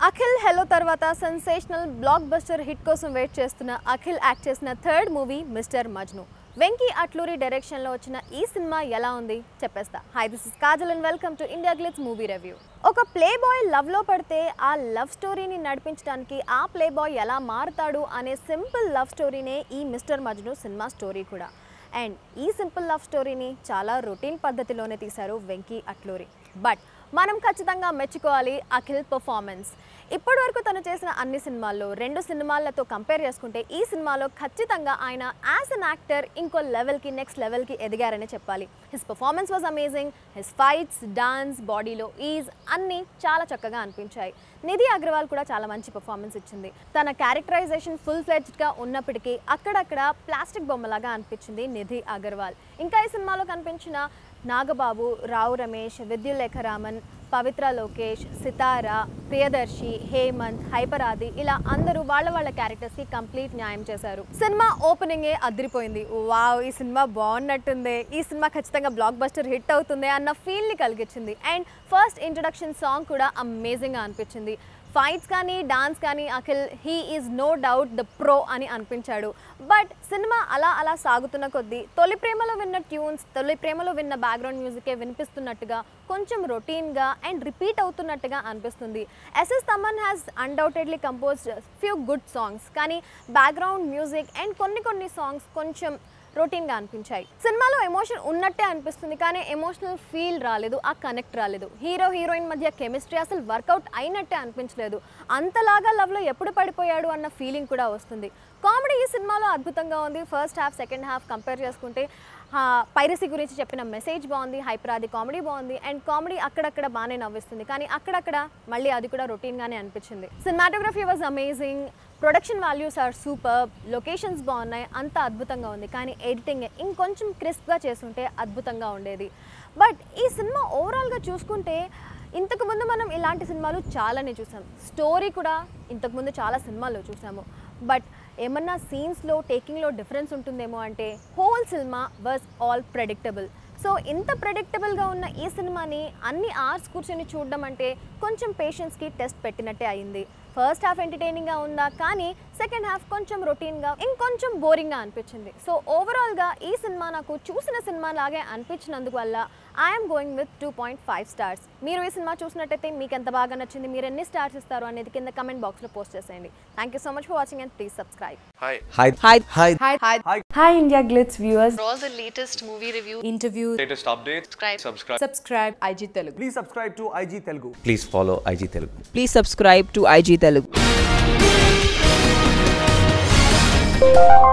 Akhil hello తర్వాత sensational blockbuster hit కోసం wait చేస్తున్న అఖిల్ యాక్ట్ చేసిన third movie mister Majnu Venky Atluri డైరెక్షన్లో వచ్చిన ఈ సినిమా ఎలా ఉంది చెప్పేస్తా hi this is Kajal and welcome to India glitz movie review ఒక ప్లే బాయ్ లవ్లో పడితే ఆ లవ్ స్టోరీని నడిపించడానికి ఆ ప్లే బాయ్ ఎలా మారుతాడు అనే సింపుల్ లవ్ స్టోరీనే ఈ మిస్టర్ మజ్ను సినిమా స్టోరీ కూడా అండ్ ఈ సింపుల్ లవ్ స్టోరీని చాలా రొటీన్ పద్ధతిలోనే తీశారు వెంకీ అట్లూరి బట్ మనం ఖచ్చితంగా మెచ్చుకోవాలి అఖిల్ పర్ఫార్మెన్స్ ఇప్పటి వరకు తను చేసిన అన్ని సినిమాల్లో రెండు సినిమాలతో కంపేర్ చేసుకుంటే ఈ సినిమాలో ఖచ్చితంగా ఆయన యాజ్ అన్ యాక్టర్ ఇంకో లెవెల్కి నెక్స్ట్ లెవెల్కి ఎదిగారని చెప్పాలి his performance was amazing his fights dance బాడీలో ఈజ్ అన్నీ చాలా చక్కగా అనిపించాయి నిధి అగర్వాల్ కూడా చాలా మంచి పర్ఫార్మెన్స్ ఇచ్చింది తన క్యారెక్టరైజేషన్ ఫుల్ ఫ్లెడ్జ్డ్గా ఉన్నప్పటికీ అక్కడక్కడ ప్లాస్టిక్ బొమ్మలాగా అనిపించింది నిధి అగర్వాల్ ఇంకా ఈ సినిమాలో కనిపించిన నాగబాబు రావు రమేష్ విద్యులేఖరామన్ పవిత్ర లోకేష్ సితారా ప్రియదర్శి హేమంత్ హైపరాది ఇలా అందరూ వాళ్ళ వాళ్ళ క్యారెక్టర్స్కి కంప్లీట్ న్యాయం చేశారు సినిమా ఓపెనింగే అదిరిపోయింది వావ్ ఈ సినిమా బాగున్నట్టుంది ఈ సినిమా ఖచ్చితంగా బ్లాక్ బస్టర్ హిట్ అవుతుంది అన్న ఫీల్ని కలిగించింది అండ్ ఫస్ట్ ఇంట్రడక్షన్ సాంగ్ కూడా అమేజింగ్గా అనిపించింది ఫైట్స్ కానీ డాన్స్ కానీ Akhil he is no doubt the pro అని అనిపించాడు బట్ సినిమా అలా అలా సాగుతున్న కొద్దీ తొలి ప్రేమలో విన్న ట్యూన్స్ తొలి ప్రేమలో విన్న బ్యాక్గ్రౌండ్ మ్యూజికే వినిపిస్తున్నట్టుగా కొంచెం రొటీన్గా అండ్ రిపీట్ అవుతున్నట్టుగా అనిపిస్తుంది SS Thaman has undoubtedly composed few good songs కానీ బ్యాక్గ్రౌండ్ మ్యూజిక్ అండ్ కొన్ని కొన్ని సాంగ్స్ కొంచెం రొటీన్గా అనిపించాయి సినిమాలో ఎమోషన్ ఉన్నట్టే అనిపిస్తుంది కానీ ఎమోషనల్ ఫీల్ రాలేదు ఆ కనెక్ట్ రాలేదు హీరో హీరోయిన్ మధ్య కెమిస్ట్రీ అసలు వర్కౌట్ అయినట్టే అనిపించలేదు అంతలాగా లవ్లో ఎప్పుడు పడిపోయాడు అన్న ఫీలింగ్ కూడా వస్తుంది కామెడీ ఈ సినిమాలో అద్భుతంగా ఉంది first half second half compare చేసుకుంటే పైరసీ గురించి చెప్పిన మెసేజ్ బాగుంది హైపరాది కామెడీ బాగుంది అండ్ కామెడీ అక్కడక్కడ బాగానే నవ్విస్తుంది కానీ అక్కడక్కడ మళ్ళీ అది కూడా రొటీన్గానే అనిపించింది cinematography was amazing production values are super locations బాగున్నాయి అంత అద్భుతంగా ఉంది కానీ ఎడిటింగ్ ఇంకొంచెం క్రిస్ప్గా చేస్తుంటే అద్భుతంగా ఉండేది బట్ ఈ సినిమా ఓవరాల్గా చూసుకుంటే ఇంతకుముందు మనం ఇలాంటి సినిమాలు చాలానే చూసాం స్టోరీ కూడా ఇంతకుముందు చాలా సినిమాల్లో చూసాము బట్ ఏమన్నా సీన్స్లో టేకింగ్లో డిఫరెన్స్ ఉంటుందేమో అంటే whole cinema was all predictable so ఇంత ప్రెడిక్టబుల్గా ఉన్న ఈ సినిమాని అన్ని అవర్స్ కూర్చొని చూడడం అంటే కొంచెం పేషెన్స్కి టెస్ట్ పెట్టినట్టే అయింది ఫస్ట్ హాఫ్ ఎంటర్టైనింగ్గా ఉందా కానీ సెకండ్ హాఫ్ కొంచెం రొటీన్గా ఇంకొంచెం బోరింగ్గా అనిపించింది సో ఓవరాల్గా ఈ సినిమా నాకు చూసిన సినిమా లాగే అనిపించినందుకు వల్ల I'm going with two point five stars మీరు ఈ సినిమా చూసినట్టయితే మీకు ఎంత బాగా నచ్చింది మీరు ఎన్ని స్టార్స్ ఇస్తారు అనేది కింద కమెంట్ బాక్స్లో పోస్ట్ చేసేయండి thank you so much for watching and please subscribe Hi. Hi. Hi. Hi. Hi. Hi. Hi, India Glitz viewers. For all the latest movie reviews, Interview. Latest updates. Subscribe. Subscribe. Subscribe IG Telugu. Please subscribe to IG Telugu. Please follow IG Telugu. Please subscribe to IG Telugu.